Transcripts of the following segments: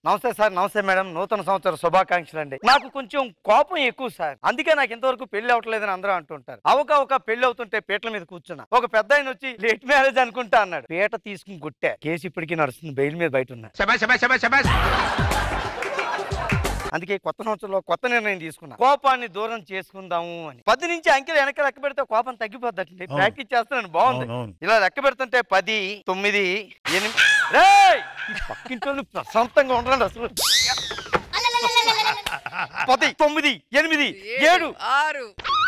నమస్తే సార్ నమస్తే మేడం నూతన సంవత్సర శుభాకాంక్షలు అండి నాకు కొంచెం కోపం ఎక్కువ సార్ అందుకే నాకు ఇంతవరకు పెళ్లి అవట్లేదని అందరూ అంటుంటారు అవక ఒక పెళ్లి అవుతుంటే పీటల మీద కూర్చున్నా ఒక పెద్ద ఆయన వచ్చి లేట్ మ్యారేజ్ అనుకుంటా అన్నాడు పీట తీసుకుని గుట్టే కేసు ఇప్పటికీ నడుస్తుంది బెయిల్ మీద బయట ఉన్నా అందుకే కొత్త సంవత్సరంలో కొత్త నిర్ణయం తీసుకున్నా కోపాన్ని దూరం చేసుకుందాము అని పది నుంచి అంకెలు వెనక లెక్క పెడితే కోపం తగ్గిపోద్దటండి అవును. ప్రాక్టీస్ చేస్తున్నాను బాగుంది అవును, అవును. ఇలా లెక్క పెడుతుంటే పది తొమ్మిది ఎనిమిది రేయ్! ఈ పక్కింటి వాళ్ళు ప్రశాంతంగా ఉండండి అసలు పది తొమ్మిది ఎనిమిది ఏడు ఆరు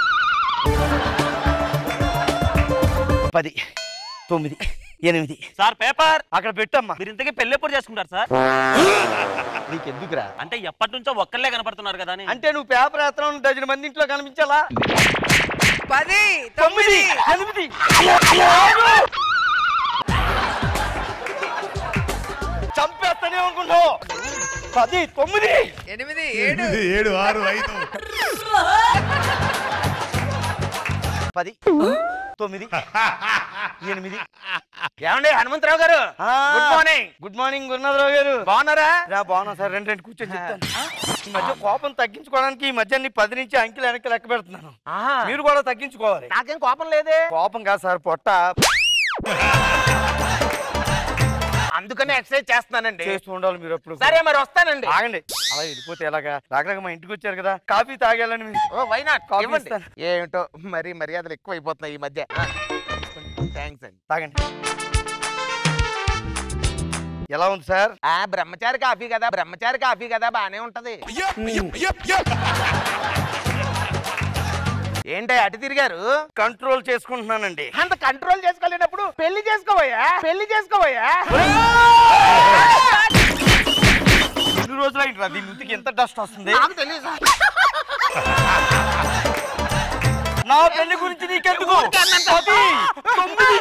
పది తొమ్మిది ఎనిమిది సార్ పేపర్ అక్కడ పెట్టమ్మా మీరు ఇంతకీ పెళ్లి ఎప్పుడు చేసుకుంటారు సార్ నీకెందుకురా అంటే ఎప్పటి నుంచో ఒక్కళ్ళే కనపడుతున్నారు కదా అని అంటే నువ్వు పేపర్ వేస్తున్నావు డజన్ మంది ఇంట్లో కనిపించాలా పది తొమ్మిది తొమ్మిది ఎనిమిది చంపేస్తానే అనుకుంటావు పది తొమ్మిది ఎనిమిది ఏడు ఎనిమిది, ఏడు ఆరు ఐదు పది తొమ్మిది ఎనిమిది ఏమండి హనుమంతరావు గారు ఆ, good morning good morning Gurunatharao గారు బాగున్నారా రా బాగున్నా సార్ రెండు రెండు కూర్చొని చెప్తాను ఈ మధ్య కోపం తగ్గించుకోవడానికి ఈ మధ్య నీ పది నుంచి అంకెలు వెనక్కి లెక్క పెడుతున్నాను మీరు కూడా తగ్గించుకోవాలి నాకేం కోపం లేదే కోపం కాదు సార్ పొట్ట అందుకనే ఎక్సర్సైజ్ చేస్తున్నానండి చేస్తూ ఉండాలి మీరు ఎప్పుడు సరే మరి వస్తానండి ఆగండి అలా వెళ్ళిపోతే ఎలాగా రాగరాగ మా ఇంటికి వచ్చారు కదా కాఫీ తాగాలని మీరు ఓ వై నాట్ కాఫీ ఇవ్వండి ఇస్తాను. ఏమిటో మరి మర్యాదలు ఎక్కువ అయిపోతున్నాయి ఈ మధ్య థ్యాంక్స్ అండి తాగండి ఎలా ఉంది సార్ ఆ బ్రహ్మచారి కాఫీ కదా బ్రహ్మచారి కాఫీ కదా బానే ఉంటది ఏంటి అటు తిరిగారు కంట్రోల్ చేసుకుంటున్నానండి అంత కంట్రోల్ చేసుకోలేనప్పుడు పెళ్లి చేసుకోబోయా పెళ్లి చేసుకోబోయా ఎన్ని రోజులు అయింది దీని ఇంటికి ఎంత డస్ట్ వస్తుంది నాకు తెలియదు నా పెళ్లి గురించి నీకెందుకు పది, తొమ్మిది.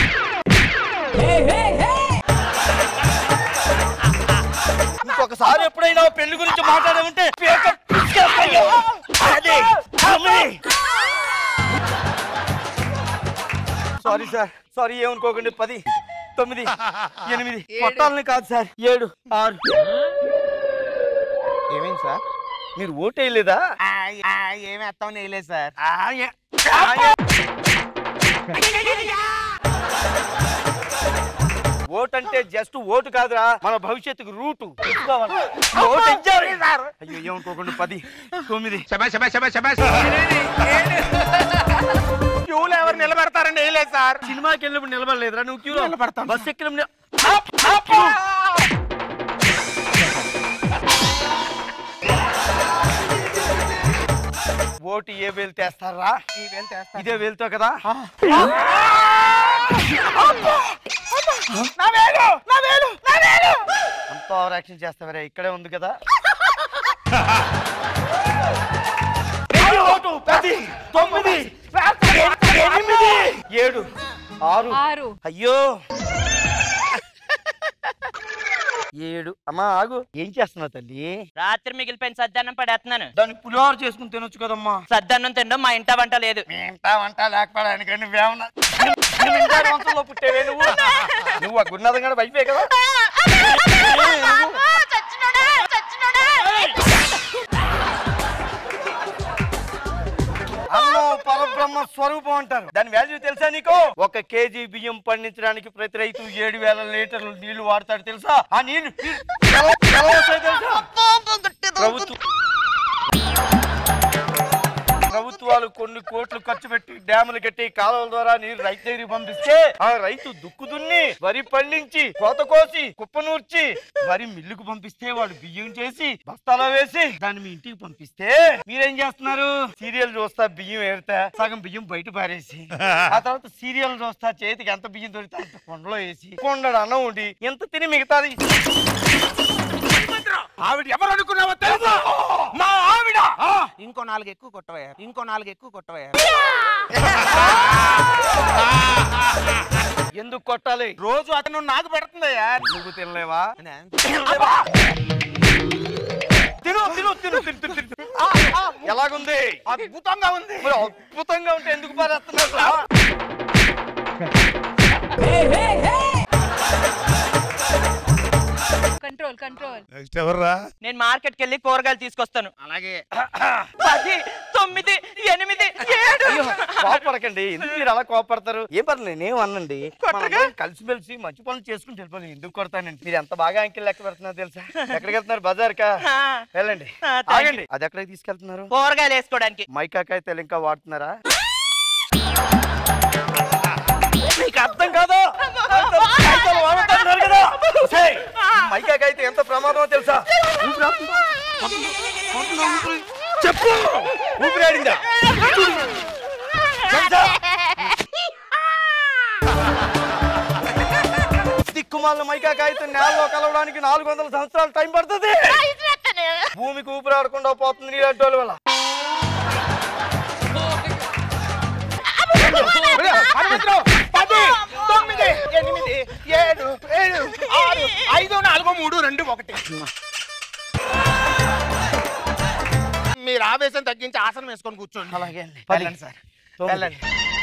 ఇంకొకసారి ఎప్పుడైనా పెళ్లి గురించి మాట్లాడే పేక పిసికేస్తాను. పది, తొమ్మిది. సారీ సార్ సారీ ఏమనుకోకండి పది తొమ్మిది ఎనిమిది ఏడు. కొట్టాలని కాదు సార్ ఏడు ఆరు ఏమైంది సార్ మీరు ఓటేయలేదా ఏమి ఎత్తాం నేయలేదు సార్ ఆ, ఏ- ఆ, ఏ- ఓట్ అంటే జస్ట్ ఓటు కాదురా మన భవిష్యత్తుకు రూటు తెలుసుకోవాలి. ఓటు ఇచ్చారు అయ్యో ఏమనుకోకుండా పది తొమ్మిది క్యూలో ఎవరు నిలబెడతారండి వేయలేదు సార్ సినిమాకి వెళ్ళినప్పుడు నిలబడలేదురా నువ్వు క్యూలో నిలబడతాను. బస్ ఎక్కిన ఓటు ఏ వేలు తెస్తారా ఇదే వేలుతో కదా అంత ఓవర్ యాక్షన్ చేస్తావరా ఇక్కడే ఉంది కదా ఓటు పది తొమ్మిది ఎనిమిది ఏడు ఆరు ఆరు అయ్యో ఏడు అమ్మా ఆగు ఏం చేస్తున్నావు తల్లి రాత్రి మిగిలిపోయిన సద్దన్నం పడేస్తున్నాను దాన్ని పులిహోర చేసుకుని తినొచ్చు కదమ్మా సద్దన్నం తినడం మా ఇంట వంట లేదు మీ ఇంట వంట లేకపోవడానికి నువ్వేమన్నా నువ్వు ఇంటారు వంశంలో పుట్టేవే నువ్వు నువ్వు ఆ గురునాథం కూడా వైఫే కదా ఏ, నువ్వు? అన్నం పరబ్రహ్మ స్వరూపం అంటారు దాని వాల్యూ తెలుసా నీకు ఒక కేజీ బియ్యం పండించడానికి ప్రతి రైతు ఏడు వేల లీటర్లు నీళ్లు వాడతాడు తెలుసా ఆ నీళ్లు నీళ్లు ఎలా- ఎలా వస్తాయో తెలుసా ప్రభుత్వం ప్రభుత్వాలు కొన్ని కోట్లు ఖర్చు పెట్టి డ్యాములు కట్టి కాలువల ద్వారా నీరు రైతు దగ్గరికి పంపిస్తే ఆ రైతు దుక్కు దున్ని వరి పండించి కోత కోసి కుప్పనూర్చి వరి మిల్లుకు పంపిస్తే వాడు బియ్యం చేసి బస్తాలో వేసి దాన్ని మీ ఇంటికి పంపిస్తే మీరేం చేస్తున్నారు సీరియల్ చూస్తా బియ్యం ఏరుతా సగం బియ్యం బయట పారేసి ఆ తర్వాత సీరియల్ చూస్తా చేతికి ఎంత బియ్యం దొరికితే అంత కొండలో వేసి కొండడు అన్నం ఉండి ఎంత తిని మిగతాది ఆవిడ ఎవరు అనుకున్నావో తెలుసా మా ఆవిడ ఇంకో నాలుగు ఎక్కువ కొట్టవయ్యా ఇంకో నాలుగు ఎక్కువ కొట్టవయ్యా ఎందుకు కొట్టాలి రోజు అతను నాకు పెడుతుందయ్యా నువ్వు తినలేవా అబ్బా! తిను తిను తిను తిను తిను తిను ఆ, ఆ, ఎలాగుంది అద్భుతంగా ఉంది మరి అద్భుతంగా ఉంటే ఎందుకు పారేస్తున్నారు కంట్రోల్ కంట్రోల్ నెక్స్ట్ ఎవర్రా నేను మార్కెట్ కి వెళ్ళి కూరగాయలు తీసుకొస్తాను అలాగే పది తొమ్మిది ఎనిమిది ఏడు అయ్యో, కోపడకండి ఎందుకు మీరు అలా కోపడతారు ఏం పర్లేదు నేనేం అన్నండి మనందరం కలిసిమెలిసి మంచి పనులు చేసుకుని వెళ్ళిపోయి ఎందుకు కొడతానండి మీరు ఎంత బాగా అంకెల్ లెక్క పెడుతున్నారు తెలుసా ఎక్కడికి వెళ్తున్నారు బజార్ కా ఆ, వెళ్ళండి ఆ, thank you. ఆగండి అది ఎక్కడికి తీసుకెళ్తున్నారు కూరగాయలు వేసుకోవడానికి మైకాకాయ తెలు ఇంకా వాడుతున్నారా మీకు అర్థం కాదు కాగితాలు వాడుతున్నారు కదా ఒసేయ్, ఈ మైకాకాయ అయితే ఎంత ప్రమాదమో తెలుసా ఊపిరి ఆపుతుందా? ఆపుతుందా ఊపిరి? చెప్పు ఊపిరాడిందా తెలుసా? దిక్కుమాల మైకాకాయతో నేలలో కలవడానికి నాలుగు వందల సంవత్సరాలు టైం పడుతుంది భూమికి ఊపిరాడకుండా పోతుంది నీలాంటి వాళ్ళ వల్ల హనుమంతుడు, పది తొమ్మిది ఎనిమిది ఏడు ఏడు ఆరు ఐదు నాలుగు మూడు రెండు ఒకటి మీరు ఆవేశం తగ్గించి ఆసనం వేసుకొని కూర్చోండి అలాగే అండి వెళ్ళండి సార్ వెళ్ళండి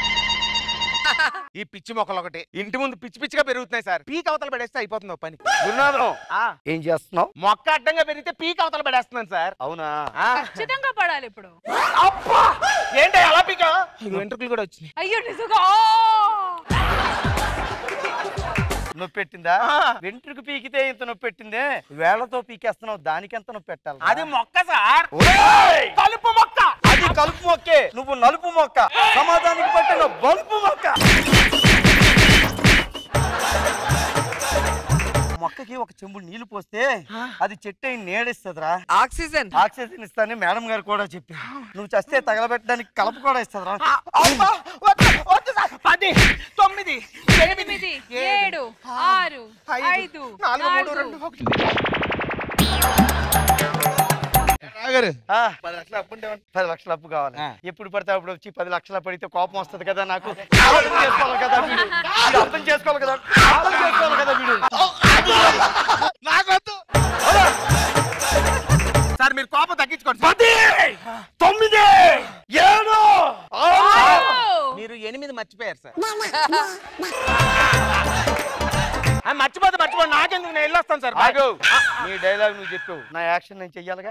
ఈ పిచ్చి మొక్కలు ఒకటి ఇంటి ముందు పిచ్చి పిచ్చిగా పెరుగుతున్నాయి సార్ పీక్ అవతల పడేస్తే అయిపోతుంది ఓ పని గురునాథం ఆ, ఏం చేస్తున్నావు మొక్క అడ్డంగా పెరిగితే పీక్ అవతల పడేస్తున్నాను సార్ అవునా ఆ. ఖచ్చితంగా పడాలి ఇప్పుడు అబ్బా ఏంటి అలా పీక వెంట్రుకలు కూడా వచ్చినాయి అయ్యో నిజంగా ఆ! నొప్పి పెట్టిందా ఆ. వెంట్రుకు పీకితే ఇంత నొప్పి పెట్టిందే వేళ్లతో పీకేస్తున్నావు దానికి ఎంత నొప్పి పెట్టాలి అది మొక్క సార్ ఒరేయ్! కలుపు మొక్క అది కలుపు మొక్కే నువ్వు నలుపు మొక్క సమాజానికి పట్టిన బలుపు మొక్క మొక్కకి ఒక చెంబు నీళ్లు పోస్తే అది చెట్టు అయి నీడిస్తుందిరా ఆక్సిజన్ ఆక్సిజన్ ఇస్తానని మేడం గారు కూడా చెప్పారు నువ్వు చస్తే తగలబెట్టడానికి కలప కూడా ఇస్తుందిరా అబ్బా, వద్దు, వద్దు సార్. పది తొమ్మిది ఎనిమిది ఎనిమిది ఏడు ఆరు ఐదు నాలుగు మూడు రెండు నాలుగు ఒకటి రాగారు ఆ, పది లక్షలు అప్పు ఉంటే పది లక్షల అప్పు కావాలి ఆ. ఎప్పుడు పడితే అప్పుడు వచ్చి పది లక్షల పడితే కోపం వస్తది కదా నాకు అర్థం చేసుకోవాలి కదా వీడు వీడు అర్థం చేసుకోవాలి కదా అర్థం చేసుకోవాలి కదా వీడు నాకొద్దు సార్ మీరు కోపం తగ్గించుకోండి సార్. పది తొమ్మిది ఏడు ఆరు. ఓ! మీరు ఎనిమిది మర్చిపోయారు సార్ ఆ, మర్చిపోతే మర్చిపోండి నాకెందుకు నేను వెళ్ళొస్తాను సార్ బాయ్. ఆగు నీ డైలాగ్ నువ్వు చెప్పావు నా యాక్షన్ నేను చెయ్యాలిగా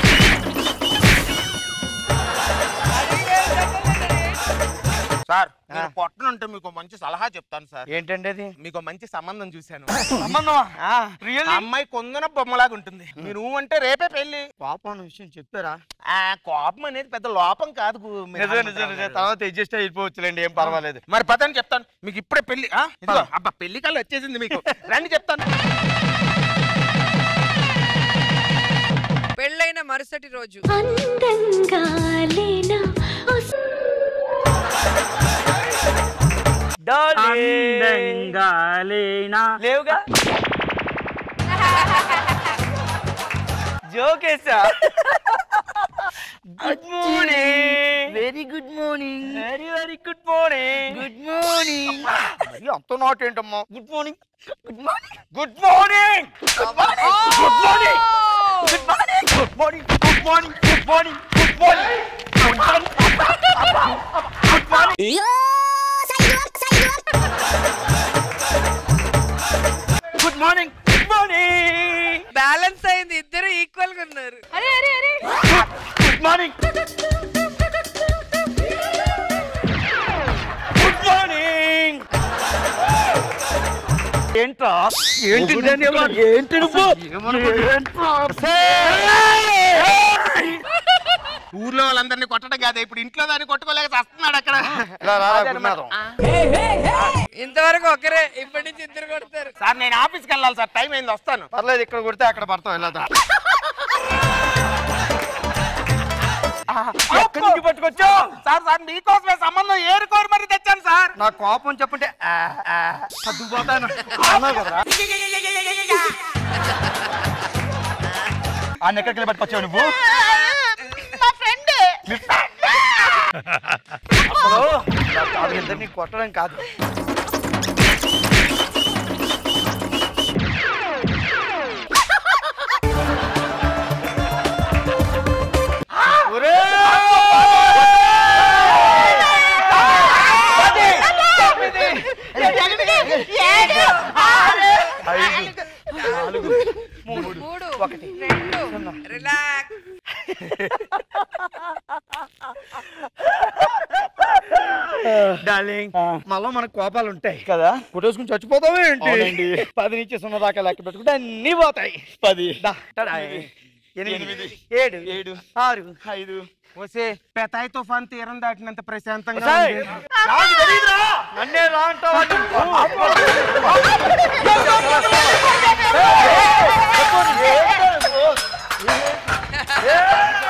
సార్ మీరు కొట్టనుంటే మీకు మంచి సలహా చెప్తాను సార్ ఏంటండి అది మీకు మంచి సంబంధం చూశాను సంబంధమా ఆ, Really? అమ్మాయి కొందన బొమ్మలాగా ఉంటుంది మీరు ఊ అంటే రేపే పెళ్లి కోపం అన్న విషయం చెప్పారా ఆ కోపం అనేది పెద్ద లోపం కాదు గు- మీరు నిజం నిజం హనుమంతరావు నిజం గారు. తర్వాత అడ్జస్ట్ అయిపోవచ్చులేండి ఏం పర్వాలేదు మరి పదని చెప్తాను మీకు ఇప్పుడే పెళ్లి ఆ? ఇదిగో, అబ్బా పెళ్లి కల్లా వచ్చేసింది మీకు రండి చెప్తాను పెళ్ళైన మరుసటి రోజు అందంగా లేనా లేవుగా జోకేసా good morning very good morning very very good morning good morning మరి అంత నాట్ ఏంటమ్మా good morning good morning good morning good morning good morning good morning good morning good morning good morning good morning good morning good morning good morning balance అయింది ఇద్దరు equal గా ఉన్నారు అరే అరే అరే గుడ్ మార్నింగ్ గుడ్ మార్నింగ్ ఏంట్రా ఏంటి ఏంటి నువ్వు ఏంట్రా? ఊర్లో వాళ్ళందరినీ కొట్టడం కాదు ఇప్పుడు ఇంట్లో దాన్ని కొట్టుకోలేక వస్తున్నాడు అక్కడ ఇలా రారా, గురునాథం. ఇంతవరకు ఒకరే ఇప్పటి నుంచి ఇద్దరు కొడతారు సార్ నేను ఆఫీస్కి వెళ్ళాలి సార్ టైం అయింది వస్తాను పర్లేదు ఇక్కడ కొడితే అక్కడ పడతాం వెళ్ళదా ఎక్కడి నుంచి పట్టుకొచ్చావు సార్ సార్ మీకోసమే సంబంధం ఏరుకోరు మరి తెచ్చాను సార్ నా కోపం చెప్పంటే ఆ, ఆ, సర్దుకుపోతాను అన్నావు కదరా ఆ ఎక్కడికి పట్టుకొచ్చావు నువ్వు మా ఫ్రెండ్ అసలు నా కాదు ఇద్దరిని కొట్టడం కాదు ఐదు నాలుగు రిలాక్స్ డార్లింగ్ మళ్ళీ మనకు కోపాలు ఉంటాయి కదా కొట్టేసుకుని చచ్చిపోతావే అవునండి. ఏంటి పది నుంచి సున్నా దాకా లెక్క పెట్టుకుంటే అన్ని పోతాయి పది దా, టడా. ఎనిమిది ఏడు ఏడు ఆరు ఐదు వసే పెతాయి తుఫాన్ తీరం దాటినంత ప్రశాంతంగా ఒసేయ్, ఉంది. నాకు తెలీదురా. నన్నే రా అంటావా నువ్వు?